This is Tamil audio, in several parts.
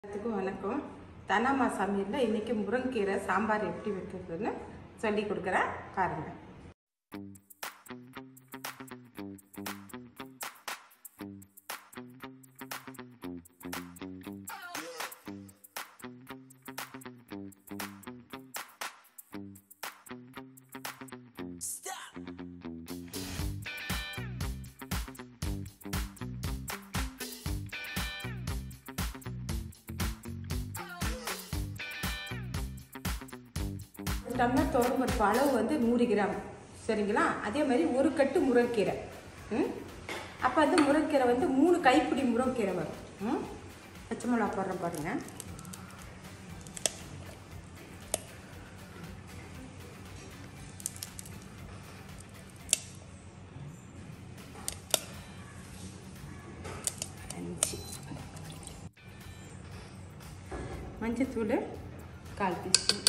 எல்லாத்துக்கும் வணக்கம் தனாமா சமையலில் இன்றைக்கி முருங்கீரை சாம்பார் எப்படி வைக்கிறதுன்னு சொல்லி கொடுக்குறேன் பாருங்கள் ஒரு டம்ளர் துவரம்பருப்பு அளவு வந்து நூறு கிராம் சரிங்களா அதே மாதிரி ஒரு கட்டு முருங்கீரை ம் அப்போ வந்து முருங்கீரை வந்து மூணு கைப்பிடி முருங்கீரை வரும் ம் பச்சை மிளகா போடுறேன் பாருங்கள் அஞ்சு மஞ்சத்தூள் கால் டீஸ்பூன்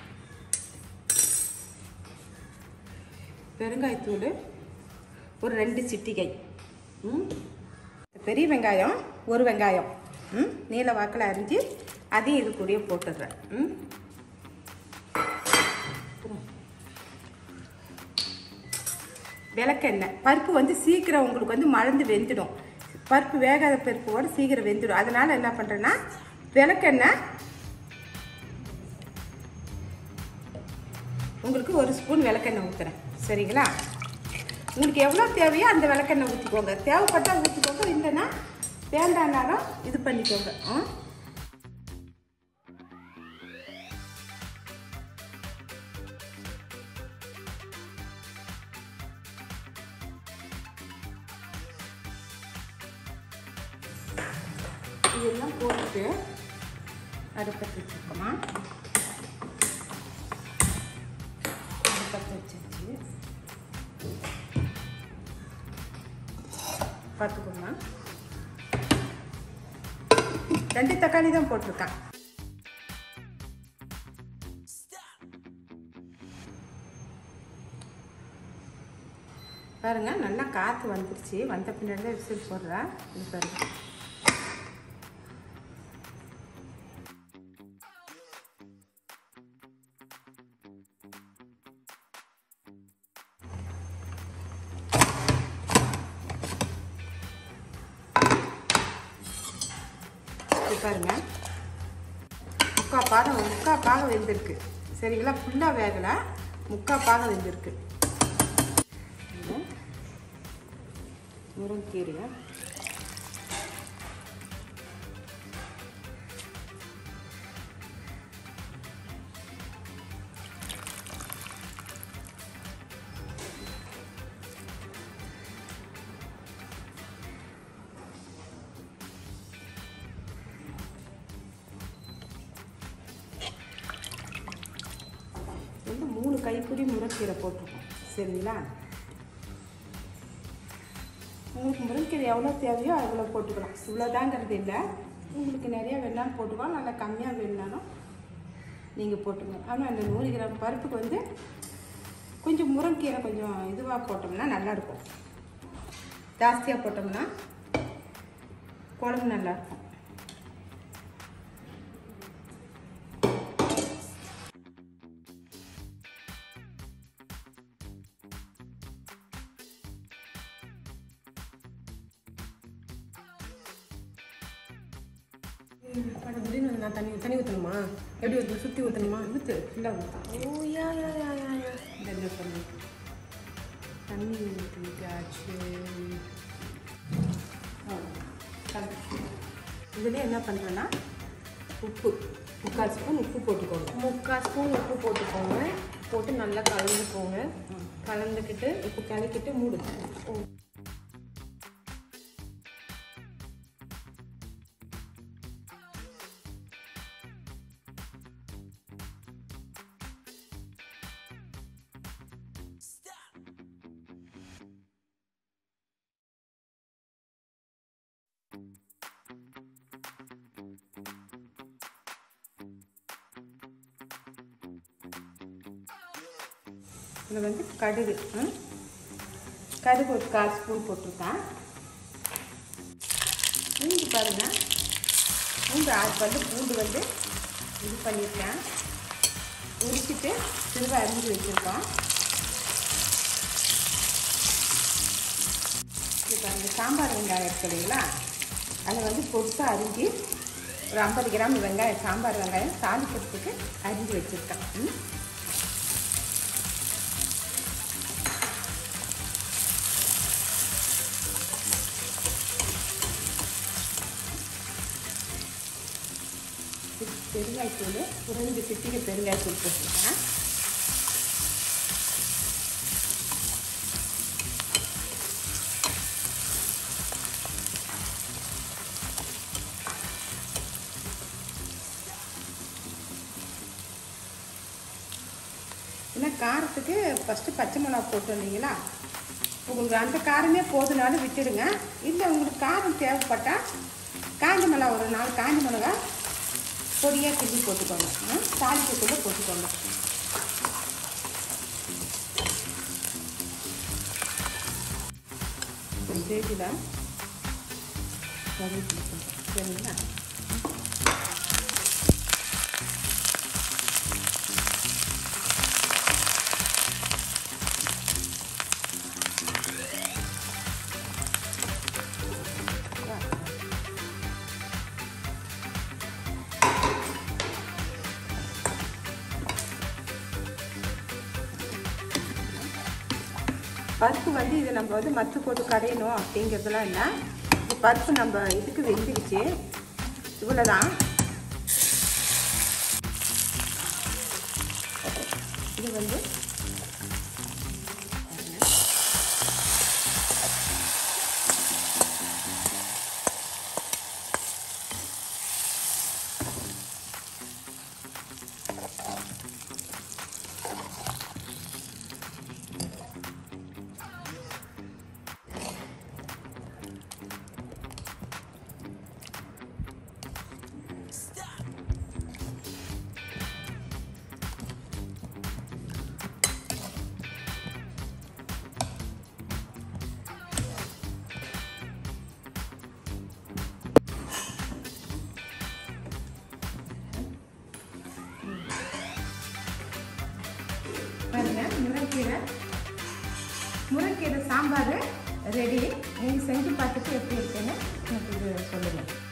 பெருங்காயத்தூள் ஒரு ரெண்டு சிட்டிகை ம் பெரிய வெங்காயம் ஒரு வெங்காயம் ம் நீல வாக்கில் அரிஞ்சு அதையும் இது கூடயே போட்டுடுறேன் ம் விளக்கெண்ணெய் பருப்பு வந்து சீக்கிரம் உங்களுக்கு வந்து மறந்து வெந்துடும் பருப்பு வேகாத பருப்போட சீக்கிரம் வெந்துடும் அதனால் என்ன பண்ணுறேன்னா விளக்கெண்ணெய் உங்களுக்கு ஒரு ஸ்பூன் விளக்கெண்ணெய் ஊற்றுறேன் சரிங்களா உங்களுக்கு எவ்வளோ தேவையோ அந்த விளக்கெண்ணெய் ஊற்றிக்கோங்க தேவைப்பட்டால் ஊற்றிக்கோங்க இல்லைன்னா வேண்டானாலும் இது பண்ணிக்கோங்க ஆ இதெல்லாம் போட்டுட்டு அடுப்பத்து வச்சுருக்கோமா அடுப்பத்து வச்சாச்சு பார்த்துக்கோங்க ரெண்டு தக்காளி தான் போட்டிருக்கேன் பாருங்க நல்லா காற்று வந்துருச்சு வந்த பின்னாடி தான் விசில் போடுறேன் இது பாருங்க இது பாருங்க முக்கா பாகம் முக்கா பாகம் வெந்திருக்கு சரிங்களா ஃபுல்லாக வேகலை முக்கா பாகம் வெந்திருக்கு இது முருங்கீரை வந்து மூணு கைப்பிடி முருங்கீரை போட்டிருக்கோம் சரிங்களா உங்களுக்கு முருங்கீரை எவ்வளோ தேவையோ அவ்வளோ போட்டுக்கலாம் இவ்வளோதாங்கிறது இல்லை உங்களுக்கு நிறைய வேணாலும் போட்டுக்கலாம் நல்லா கம்மியாக வேணுனாலும் நீங்கள் போட்டுங்க ஆனால் அந்த நூறு கிராம் பருப்புக்கு வந்து கொஞ்சம் முருங்கீரை கொஞ்சம் இதுவாக போட்டோம்னா நல்லாயிருக்கும் ஜாஸ்தியாக போட்டோம்னா குழம்பு நல்லாயிருக்கும் அது திடீர்னு நான் தண்ணி தண்ணி ஊற்றணுமா எப்படி ஊற்றணும் சுற்றி ஊற்றணுமா ஊற்று ஃபுல்லாக ஊற்று ஓ யா யா யா யா யா இந்த பண்ணி தண்ணி ஊற்றிட்டாச்சு இதில் என்ன பண்ணுறேன்னா உப்பு முக்கால் ஸ்பூன் உப்பு போட்டுக்கோங்க முக்கால் ஸ்பூன் உப்பு போட்டுக்கோங்க போட்டு நல்லா கலந்துக்கோங்க கலந்துக்கிட்டு உப்பு கலக்கிட்டு மூடு ஓ இதில் வந்து கடுகு ம்? கடுகு ஒரு கால் ஸ்பூன் போட்டிருக்கேன் பூண்டு பாருங்கள் பூண்டு ஆறு பல்லு பூண்டு வந்து இது பண்ணியிருக்கேன் உரிச்சிட்டு திரும்ப அரிஞ்சு வச்சுருக்கோம் இப்போ அந்த சாம்பார் வெங்காயம் இருக்கு இல்லைங்களா அதை வந்து பொருசாக அரிஞ்சு ஒரு ஐம்பது கிராம் வெங்காயம் சாம்பார் வெங்காயம் தாளிக்கிறதுக்கு அரிஞ்சு வச்சுருக்கேன் ம் பெருங்காயத்தூள் ஒரு ரெண்டு சிட்டிகை பெருங்காயத்தூள் போட்டுருக்கேன் ஏன்னா காரத்துக்கு ஃபஸ்ட்டு பச்சை மிளகா போட்டு வந்தீங்களா உங்களுக்கு அந்த காரமே போதுனாலும் விட்டுடுங்க இல்லை உங்களுக்கு காரம் தேவைப்பட்டால் காஞ்ச மிளகா ஒரு நாலு காஞ்ச மிளகா பொடியாக கிள்ளி போட்டுக்கோங்க ஆ, தாளிக்கக்குள்ளே போட்டுக்கோங்க ஸ்டேஜில் சரிங்களா பருப்பு வந்து இது நம்ம வந்து மத்து போட்டு கடையணும் அப்படிங்கிறதுலாம் இல்லை இது பருப்பு நம்ம இதுக்கு வெந்துடுச்சு இவ்வளோதான் இது வந்து பாருங்க முருங்கைக்கீரை முருங்கைக்கீரை சாம்பார் ரெடி நீங்கள் செஞ்சு பார்த்துட்டு எப்படி இருக்குன்னு எனக்கு இது சொல்லுங்கள்